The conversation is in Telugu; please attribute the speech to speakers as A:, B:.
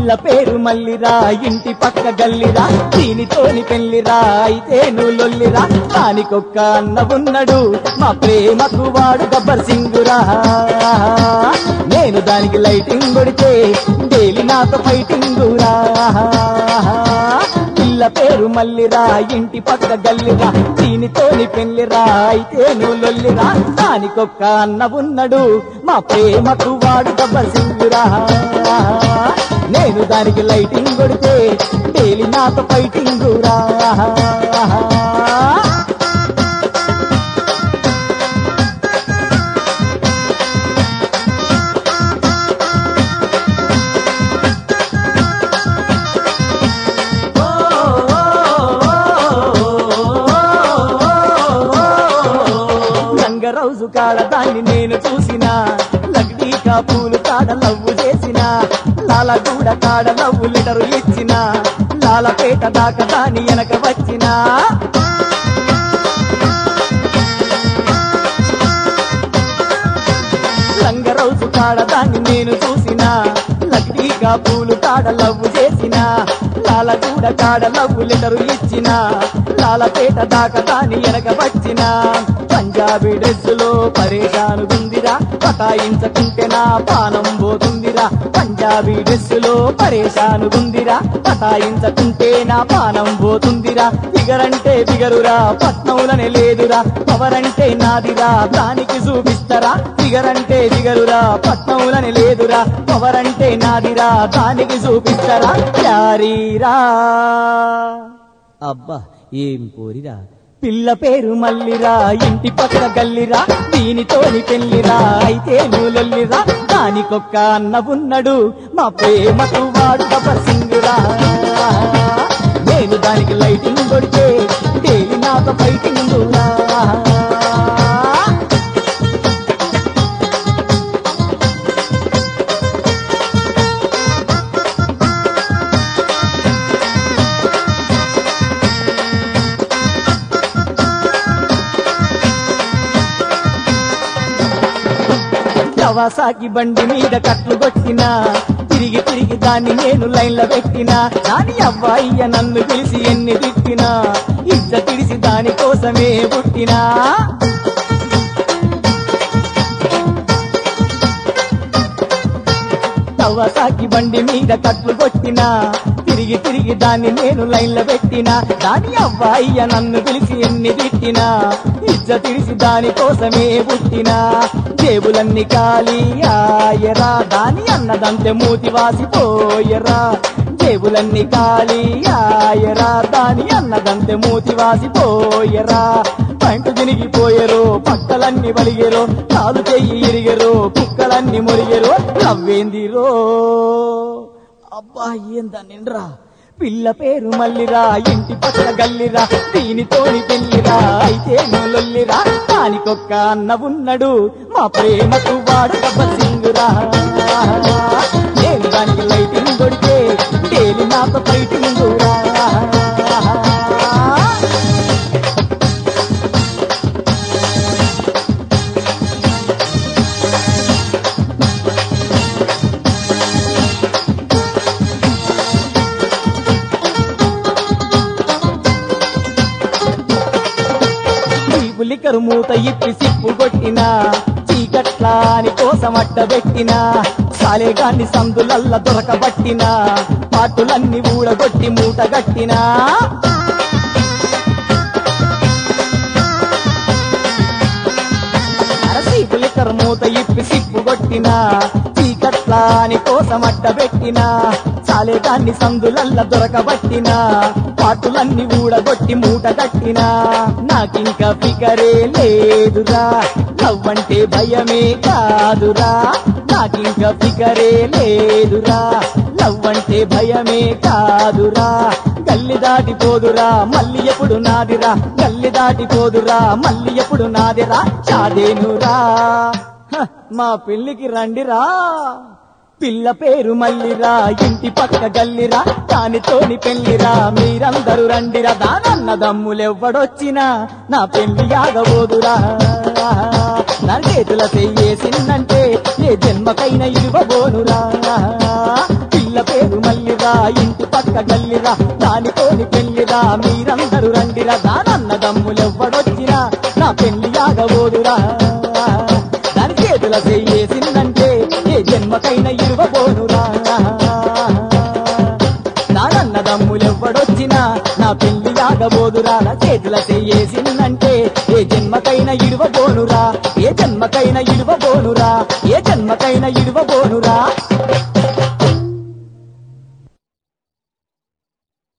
A: పిల్ల పేరు మల్లిరా ఇంటి పక్క గల్లిరా దీనితోని పెళ్లిరా అయితే నువ్వు లొల్లిరా దానికొక్క అన్న ఉన్నడు మా ప్రేమకు వాడు గబ్బర్ సింగురా నేను దానికి లైటింగ్ కొడితే డైలీ నాతో ఫైటింగురా పిల్ల పేరు మల్లిరా ఇంటి పక్క గల్లిరా దీనితోని పెళ్లిరా అయితే నువ్వు లొల్లిరా దానికొక్క అన్న ఉన్నడు మా ప్రేమకు వాడు గబ్బర్ సింగురా నేను దానికి లైటింగ్ కొడితే డైలీ నాతో ఫైటింగురా రంగరౌజు కాడ దాన్ని నేను చూసిన లగ్డీకా పూలు కాడ లవ్వు చేసిన లాలగూడ కాడ లవ్వు లెటరు ఇచ్చిన లాలపేట దాకా దాని వెనక వచ్చిన రంగరౌజు కాడ దాన్ని నేను చూసిన లగ్డీగా పూలు కాడ లవ్వు చేసిన లాలగూడ కాడ లవ్వు లెటరు ఇచ్చిన లాలపేట దాకా దాని వెనక వచ్చిన పంజాబీ డ్రెస్సులో పరేషాను గుందిరా పటాయించకుంటే నా పానం పోతుందిరా పంజాబీ డ్రెస్సులో పరేషాను గుందిరా పటాయించకుంటే నా పానం పోతుందిరా బిగరంటే బిగరురా పట్నములనే లేదురా పవరంటే నాదిరా దానికి చూపిస్తారా బిగరంటే బిగరురా పట్నములని లేదురా పవరంటే నాదిరా దానికి చూపిస్తారా యారీరా అబ్బా ఏం కోరిరా పిల్ల పేరు మల్లిరా ఇంటి పక్క గల్లిరా దీనితోని పెళ్లిరా అయితే నూలొల్లిరా దానికొక్క అన్న ఉన్నడు మా ప్రేమకు వాడు గబ్బర్ సింగురా నేను దానికి లైటింగ్ కొడితే డైలీ నాతో ఫైటింగురా కవాసాకి బండి మీద కట్లు కొట్టినా తిరిగి తిరిగి దాన్ని నేను లైన్లో పెట్టినా దాని అవ్వాయ్య నన్ను పిలిచి ఎన్ని తిట్టినా ఇచ్చ తిరిసి దాని కోసమే పుట్టినా కవాసాకి బండి మీద కట్లు కొట్టినా తిరిగి తిరిగి దాన్ని నేను లైన్లో పెట్టినా దాని అవ్వాయ్య నన్ను పిలిచి ఎన్ని తిట్టినా ఇచ్చ తిరిసి దాని కోసమే పుట్టినా జేబులన్నీ ఖాళీ ఆయరా దాని అన్నదంతే మూతి వాసిపోయరా జేబులన్నీ ఖాళీ ఆయరా దాని అన్నదంతే మూతి వాసిపోయరా పంట తినిగిపోయరు పక్కలన్నీ బలిగెరు కాలు చెయ్యి ఇరిగెరు కుక్కలన్నీ మురిగెరు నవ్వేందిరో అబ్బా ఏందా నిండ్రా పిల్ల పేరు మల్లిరా ఇంటి పక్కన గల్లిరా దీనితోని పెళ్లిరా అయితే నొల్లిరా దానికొక్క అన్న ఉన్నడు మా ప్రేమకు వాడు సింగురా నేను దానికి లైటింగ్ కొడితే డైలీ నాతో ఫైటింగురా లిక్కరు మూత ఇప్పి సిప్పు కొట్టిన చీకట్లాని కోసం అడ్డబెట్టిన సాలేగాన్ని సందులల్ల దొరకబట్టిన పాటులన్నీ ఊడగొట్టి మూట గట్టినా అరసీపు లిక్కర్ మూత ఇప్పి సిప్పు కొట్టిన చీకట్లాని కోసం అడ్డబెట్టిన చాలేదాన్ని సందులల్ల దొరకబట్టిన పాటులన్నీ ఊడగొట్టి మూట కట్టిన నాకింక ఫికరే లేదురా నవ్వంటే భయమే కాదురా నాకింక ఫికరే లేదురా నవ్వంటే భయమే కాదురా గల్లి దాటిపోదురా మళ్ళీ ఎప్పుడు నాదిరా గల్లి దాటిపోదురా మళ్ళీ ఎప్పుడు నాదిరా చాదేనురా హ, మా పెళ్లికి రండిరా పిల్ల పేరు మల్లిరా ఇంటి పక్క గల్లిరా దానితోని పెళ్లిరా మీరందరూ రండిరా దానన్న దమ్ములెవ్వడొచ్చినా నా పెళ్లి ఆగబోదురా నా చేతుల చెయ్యేసిందంటే ఏ జన్మకైనా ఇవ్వబోనురా పిల్ల పేరు మల్లి ఇంటి పక్క గల్లిరా దానితోని పెళ్లిరా మీరందరూ రండిరా దానన్నదమ్ములెవ్వడొచ్చినా నా పెళ్లి ఆగబోదురా దాని చేతుల చెయ్యేసిందంటే ఏ జన్మకైనా ఇరువబోనురా నానన్నదమ్ములెవ్వడొచ్చినా నా పెళ్లి ఆగబోదురా నా చేతుల చెయ్యేసిందంటే ఏ జన్మకైనా ఇడువబోనురా ఏ జన్మకైనా ఇడువబోనురా ఏ జన్మకైనా ఇడువబోనురా